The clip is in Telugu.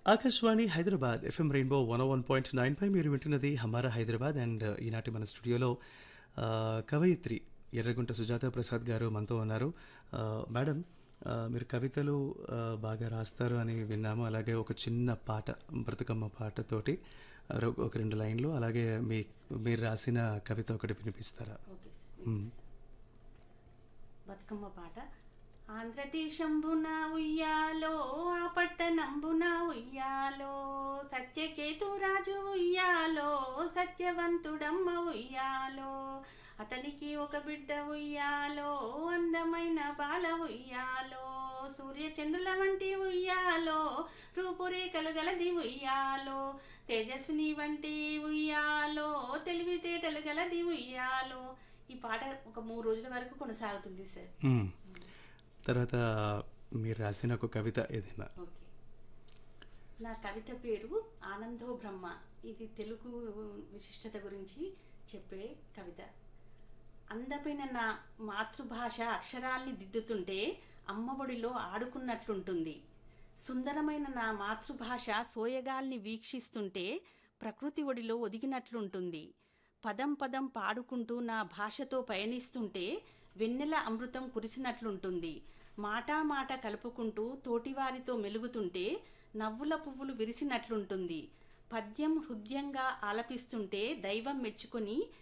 Akashvani Hyderabad FM rainbow one one point nine పై మీరు వింటున్నది హమారా హైదరాబాద్ అండ్ ఈనాటి మన స్టూడియోలో ఆ, కవయిత్రి ఎర్రగుంట సుజాత ప్రసాద్ గారు మనతో ఉన్నారు ఆ, మేడం ఆ, మీరు కవితలు ఆ, బాగా రాస్తారు అని విన్నాము అలాగే ఒక చిన్న పాట బ్రతుకమ్మ పాటతోటి ఆ, రో- ఒక రెండు లైన్లు అలాగే మీ మీరు రాసిన కవిత ఒకటి వినిపిస్తారా ఓకే సార్ మ్మ్. బతుకమ్మ పాట ఆంధ్రదేశంబున ఉయ్యాలో ఆ పట్టణంబున ఉయ్యాలో సత్యకేతురాజు ఉయ్యాలో సత్యవంతుడమ్మ ఉయ్యాలో అతనికి ఒక బిడ్డ ఉయ్యాలో అందమైన బాల ఉయ్యాలో సూర్యచంద్రుల వంటి ఉయ్యాలో రూపురేఖలు గలది ఉయ్యాలో తేజస్విని వంటి ఉయ్యాలో తెలివితేటలు గలది ఉయ్యాలో ఈ పాట ఒక మూడు రోజుల వరకు కొనసాగుతుంది సార్ మ్మ్. తర్వాత మీరు రాసిన ఒక కవిత ఏదైనా ఓకే నా కవిత పేరు ఆనందో బ్రహ్మ ఇది తెలుగు విశిష్టత గురించి చెప్పే కవిత అందమైన నా మాతృభాష అక్షరాల్ని దిద్దుతుంటే అమ్మఒడిలో ఆడుకున్నట్లుంటుంది సుందరమైన నా మాతృభాష సోయగాల్ని వీక్షిస్తుంటే ప్రకృతి ఒడిలో ఒదిగినట్లుంటుంది పదం పదం పాడుకుంటూ నా భాషతో పయనిస్తుంటే వెన్నెల అమృతం కురిసినట్లుంటుంది మాటా మాట కలుపుకుంటూ తోటివారితో మెలుగుతుంటే నవ్వుల పువ్వులు విరిసినట్లుంటుంది పద్యం హృదయంగా ఆలపిస్తుంటే దైవం మెచ్చుకొని